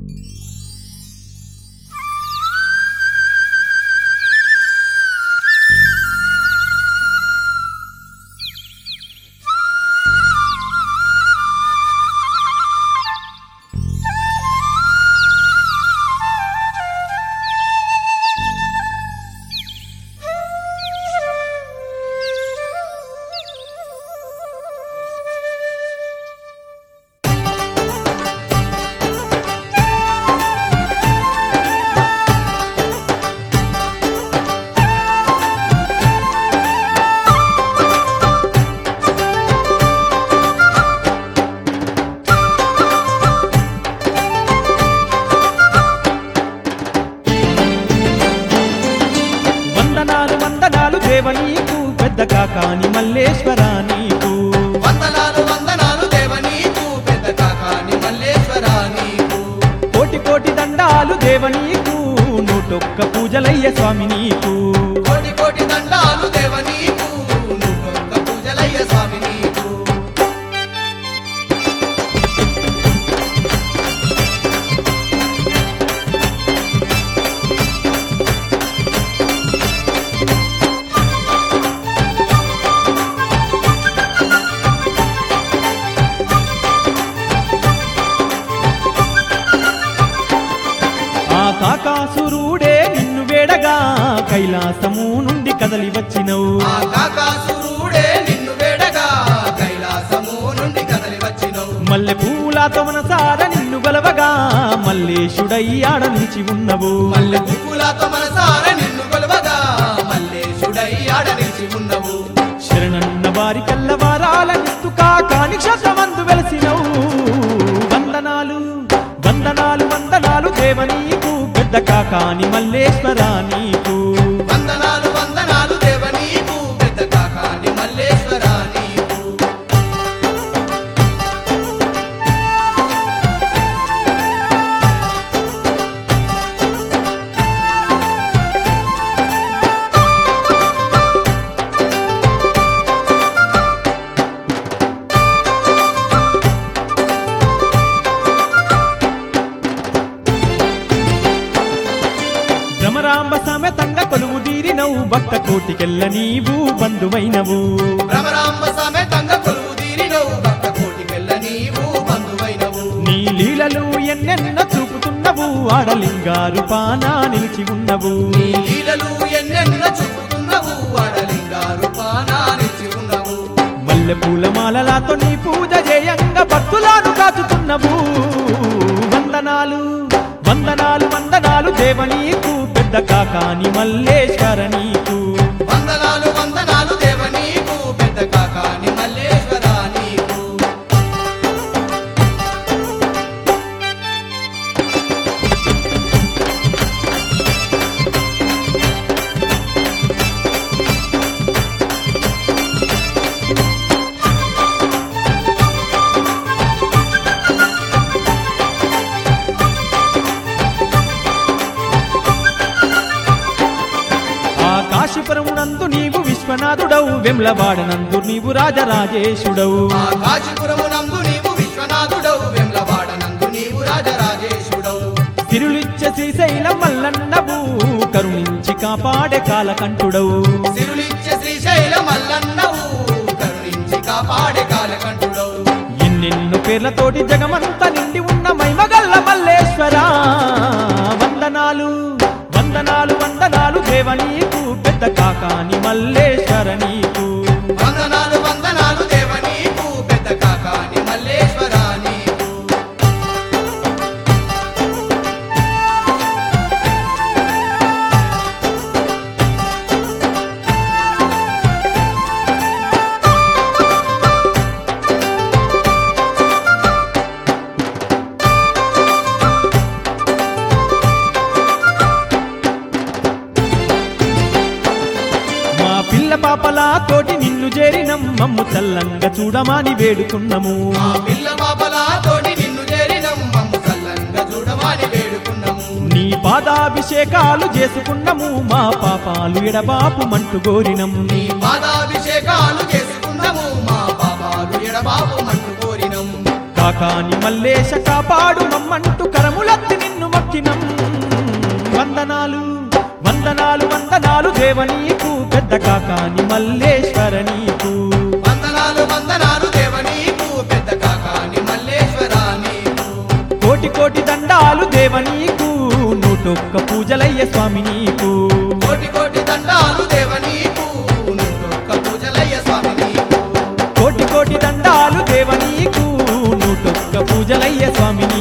వందనాలు వందనాలు దేవ నీకు పెద్ద కాకాని మల్లేశ్వర నీకు వందనాలు వందనాలు దేవ నీకు పెద్ద కాకాని మల్లేశ్వర నీకు కోటి కోటి దండాలు దేవ నీకు నూటొక్క పూజలయ్య స్వామి నీకు కోటి కోటి దండాలు దేవ నీకు నువ్వొక్క పూజలయ్య స్వామి నీకు ఆ కాకాసురుడే నిన్ను వేడగా కైలాసము నుండి కదలి వచ్చినవు ఆ కాకాసురుడే నిన్ను వేడగా కైలాసము నుండి కదలి వచ్చినవు మల్లె పూలతో మనసార నిన్ను గలవగా మల్లేశుడై ఆడ నిలిచి ఉన్నవు మల్లె పువ్వులతో మనసార నిన్ను కొలవగా మల్లేశుడై ఆడ నిలిచి ఉన్నవు శరణన్న వారి కల్లవారాలనిస్తూ కాకాని క్షతమందు వెలసినవు వందనాలు వందనాలు వందనాలు దేవ నీకు పెద్ద కాకాని మల్లేశ్వర నీకు వందనాలు వందనాలు దేవ నీకు పెద్ద కాకాని మల్లేశ్వర నీకు భ్రమరాంబ సమేతంగా కొలువు తీరినవు భక్త కోటికెళ్ళ నీవు బంధువైనవు భ్రమరాంబ సమేతంగా కొలువు తీరినవు భక్త కోటికెళ్ళ నీవు బంధువైనవు నీ లీలలు ఎన్నెన్నో చూపుతున్నవు ఆడలింగారు పానా నిలిచి ఉన్నవు నీ లీలలు ఎన్నెన్న చూపుతున్నవు వాడలింగా రూపానా నిలిచి ఉన్నవు మల్లె పూల మాలలాతో నీ పూజ చేయంగా భక్తులను కాచుతున్నవు వందనాలు వందనాలు వందనాలు దేవ నీకు పెద్ద కాకాని మల్లేశ్వర నీకు వందనాలు వందనాలు దేవ నీకు పెద్ద కాకాని మల్లేశ్వర నీకు ఆ కాశీపురమునందు నీవు విశ్వనాథుడవు వెమ్లవాడనందు నీవు రాజరాజేశుడవు ఆ కాశీపురము నందు నీవు విశ్వనాథుడవు వెమ్లవాడ నందు నీవు రాజరాజేశుడవు తిరులిచ్చ శ్రీశైలం మల్లన్నవు కరుణించి కాపాడే కాలకంఠుడవు సిరులిచ్చే శ్రీశైల మల్లన్నవు కరుణించి కాపాడే కాలకంఠుడవు ఎన్నెన్నో పేర్లతోటి జగమంతా నిండి ఉన్న మైమగల్ల మల్లేశ్వర వందనాలు వందనాలు వందనాలు దేవ నీకు పెద్ద కాకాని మల్లేశ్వర నీకు వందనాలు వందనాలు దేవ నీకు పెద్ద కాకాని మల్లేశ్వర నీకు మా పిల్ల పాపలా తోటి నిన్ను చేరినం మమ్ము చల్లంగా చూడమాని వేడుకున్నము మా పిల్ల పాపలా తోటి నిన్ను చేరినం మమ్ము చల్లంగా చూడమని వేడుకున్నాము నీ పాదాభిషేకాలు చేసుకున్నము మా పాపాలు ఎడబాపు మంటు గోరినం నీ పాదాభిషేకాలు చేసుకున్నాము మా పాపాలు ఎడబాబు మంటు కోరినం కాకాని మల్లేశ కాపాడు మమ్మంటూ కరములత్తి పెద్ద కాకాని మల్లేశ్వర నీకు వందనాలు వందనాలు దేవ నీకు పెద్ద కాకాని మల్లేశ్వర నీకు కోటి కోటి దండాలు దేవ నీకు నూటొక్క పూజలయ్య స్వామి నీకు కోటి కోటి దండాలు దేవ నీకు నూటొక్క పూజలయ్య స్వామి నీకు కోటి కోటి దండాలు దేవ నీకు నూటొక్క పూజలయ్య స్వామి